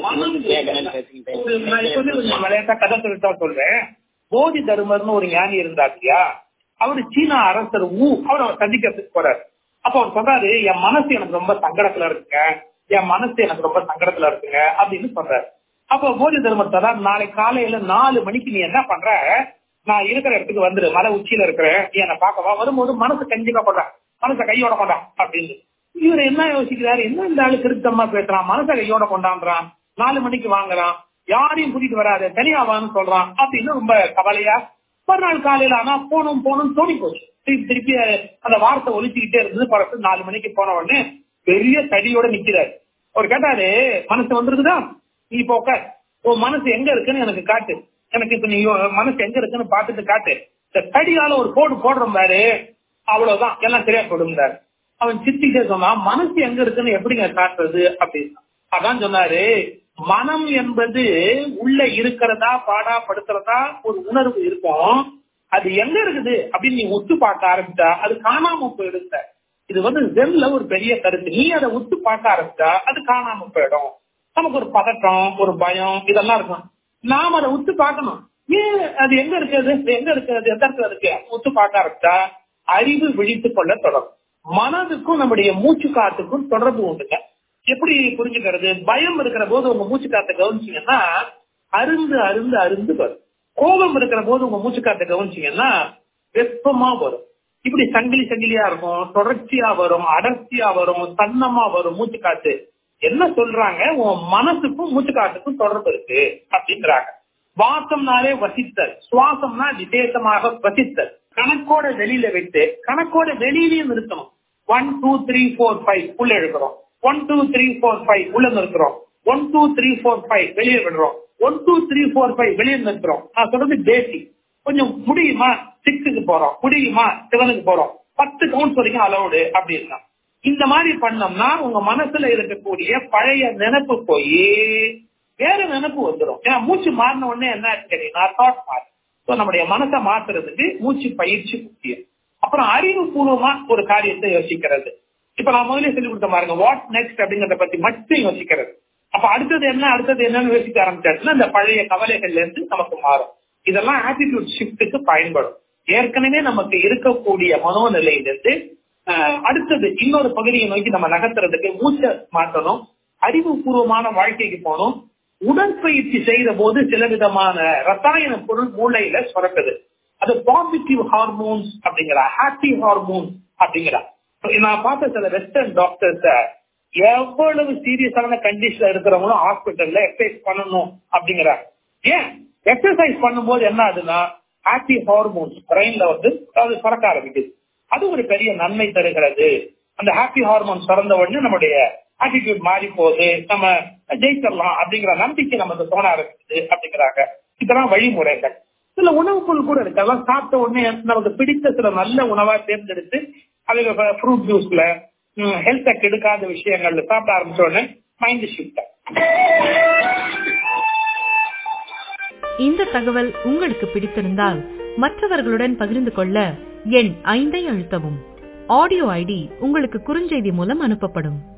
மனம் கேட்கணும்னு பேசிக்கிட்டே ஒரு நான் இப்ப வந்து ஒரு விளையாட்டா கதை சொல்லிட்டா சொல்றேன் போதி தர்மர்னு ஒரு ஞானி இருந்தார் இல்லையா அவரு சீனா அரசர் ஊ அவர் அவர் சந்திக்கிறதுக்கு போறாரு அப்ப அவர் சொல்றாரு என் மனசு எனக்கு ரொம்ப சங்கடத்துல இருக்குங்க என் மனசு எனக்கு ரொம்ப சங்கடத்துல இருக்குங்க அப்படின்னு சொல்றாரு அப்ப போதி தர்மர் சொல்றாரு நாளை காலையில நாலு மணிக்கு நீ என்ன பண்ற நான் இருக்கிற இடத்துக்கு வந்துரு மலை உச்சியில இருக்கிறேன் நீ என்ன பார்க்கவா வரும்போது மனசு கண்டிப்பா கொண்டா மனசை கையோட கொண்டா அப்படின்னு இவர் என்ன யோசிக்கிறாரு என்ன இந்த ஆளு திருத்தமா பேசுறான் மனசை கையோட கொண்டான்றான் நாலு மணிக்கு வாங்குறான் யாரையும் கூட்டிட்டு வராது தனியா வான்னு சொல்றான் அப்படின்னு ரொம்ப கவலையா மறுநாள் காலையில ஆனா போகணும் போகணும் தோணி போச்சு திருப்பி திருப்பி அந்த வார்த்தை ஒலிச்சுக்கிட்டே இருந்தது படத்து நாலு மணிக்கு போன உடனே பெரிய தடியோட நிக்கிறாரு அவர் கேட்டாரு மனசு வந்திருக்குதா நீ இப்போ உட்கார் உன் மனசு எங்க இருக்குன்னு எனக்கு காட்டு எனக்கு இப்ப நீ மனசு எங்க இருக்குன்னு பாத்துட்டு காட்டு இந்த தடியால ஒரு கோடு போடுறோம் பாரு அவ்வளவுதான் எல்லாம் சரியா போடுங்கிறாரு அவன் சித்திட்டே சொன்னான் மனசு எங்க இருக்குன்னு எப்படிங்க காட்டுறது அப்படின்னு அதான் சொன்னாரு மனம் என்பது உள்ள இருக்கிறதா பாடா படுத்துறதா ஒரு உணர்வு இருக்கும் அது எங்க இருக்குது அப்படின்னு நீ ஒத்து பார்க்க ஆரம்பிச்சா அது காணாம போயிடுங்க இது வந்து ஜென்ல ஒரு பெரிய கருத்து நீ அதை ஒத்து பார்க்க ஆரம்பிச்சா அது காணாம போயிடும் நமக்கு ஒரு பதட்டம் ஒரு பயம் இதெல்லாம் இருக்கும் நாம அதை உத்து பார்க்கணும் ஏன் அது எங்க இருக்குது எங்க இருக்குது எந்த இடத்துல இருக்கு உத்து பார்க்க ஆரம்பிச்சா அறிவு விழித்துக் கொள்ள தொடரும் மனதுக்கும் நம்முடைய மூச்சு காத்துக்கும் தொடர்பு உண்டுங்க எப்படி புரிஞ்சுக்கிறது பயம் இருக்கிற போது உங்க மூச்சு காத்தை கவனிச்சீங்கன்னா அருந்து அருந்து அருந்து வரும் கோபம் இருக்கிற போது உங்க மூச்சு காத்தை கவனிச்சீங்கன்னா வெப்பமா வரும் இப்படி சங்கிலி சங்கிலியா இருக்கும் தொடர்ச்சியா வரும் அடர்த்தியா வரும் சன்னமா வரும் மூச்சு காத்து என்ன சொல்றாங்க உன் மனசுக்கும் மூச்சு காத்துக்கும் தொடர்பு இருக்கு அப்படின்றாங்க வாசம்னாலே வசித்தல் சுவாசம்னா விசேஷமாக வசித்தல் கணக்கோட வெளியில விட்டு கணக்கோட வெளியிலயும் இருக்கணும் one two three four five உள்ள எழுதுறோம் one two three four five உள்ள நிறுத்துறோம் one two three four five வெளியே விடுறோம் one two three four five வெளியே நிறுத்துறோம் நான் சொல்றது பேசிக் கொஞ்சம் முடியுமா சிக்ஸுக்கு போறோம் முடியுமா செவனுக்கு போறோம் பத்து கவுண்ட்ஸ் வரைக்கும் அலௌடு அப்படின்னா இந்த மாதிரி பண்ணோம்னா உங்க மனசுல இருக்கக்கூடிய பழைய நினைப்பு போய் வேற நினைப்பு வந்துடும் ஏன்னா மூச்சு மாறின உடனே என்ன தெரியும்னா தாட் மாறு ஸோ நம்முடைய மனசை மாத்துறதுக்கு மூச்சு பயிற்சி முக்கியம் அப்புறம் அறிவுபூர்வமா ஒரு காரியத்தை யோசிக்கிறது இப்ப நான் முதல்ல சொல்லி கொடுத்த பாருங்க வாட் நெக்ஸ்ட் அப்படிங்கறத பத்தி மட்டும் யோசிக்கிறது அப்ப அடுத்தது என்ன அடுத்தது என்னன்னு யோசிக்க ஆரம்பிச்சாச்சுன்னா இந்த பழைய கவலைகள்ல இருந்து நமக்கு மாறும் இதெல்லாம் ஆட்டிடியூட் ஷிஃப்ட்டுக்கு பயன்படும் ஏற்கனவே நமக்கு இருக்கக்கூடிய மனோநிலையிலிருந்து அடுத்தது இன்னொரு பகுதியை நோக்கி நம்ம நகர்த்துறதுக்கு மூச்சை மாற்றணும் அறிவுபூர்வமான வாழ்க்கைக்கு போகணும் உடற்பயிற்சி செய்த போது சில விதமான ரசாயன பொருள் மூளையில சுரக்குது அது பாசிட்டிவ் ஹார்மோன்ஸ் அப்படிங்கிற ஹாப்பி ஹார்மோன்ஸ் அப்படிங்கிற நான் பார்த்த சில வெஸ்டர்ன் டாக்டர்ஸ எவ்வளவு சீரியஸான கண்டிஷன்ல இருக்கிறவங்களும் ஹாஸ்பிட்டல்ல எக்ஸசைஸ் பண்ணணும் அப்படிங்கிறாங்க ஏன் எக்ஸசைஸ் பண்ணும்போது என்ன ஆகுதுன்னா ஹாப்பி ஹார்மோன்ஸ் பிரெயின்ல வந்து அது சுரக்க ஆரம்பிக்குது அது ஒரு பெரிய நன்மை தருகிறது அந்த ஹாப்பி ஹார்மோன் சுரந்த உடனே நம்முடைய ஆட்டிடியூட் மாறி போகுது நம்ம ஜெயிச்சிடலாம் அப்படிங்கிற நம்பிக்கை நமக்கு தோண ஆரம்பிக்குது அப்படிங்கிறாங்க இதெல்லாம் வழிமுறைகள் சில உணவுப் பொருள் கூட இருக்கு அதெல்லாம் சாப்பிட்ட உடனே நமக்கு பிடித்த சில நல்ல உணவா தேர்ந்தெடுத்து அதுல ஃப்ரூட் ஜூஸ்ல ஹெல்த்தை கெடுக்காத விஷயங்கள்ல சாப்பிட ஆரம்பிச்ச உடனே மைண்ட் ஷிஃப்ட் இந்த தகவல் உங்களுக்கு பிடித்திருந்தால் மற்றவர்களுடன் பகிர்ந்து கொள்ள எண் ஐந்தை அழுத்தவும் ஆடியோ ஐடி உங்களுக்கு குறுஞ்செய்தி மூலம் அனுப்பப்படும்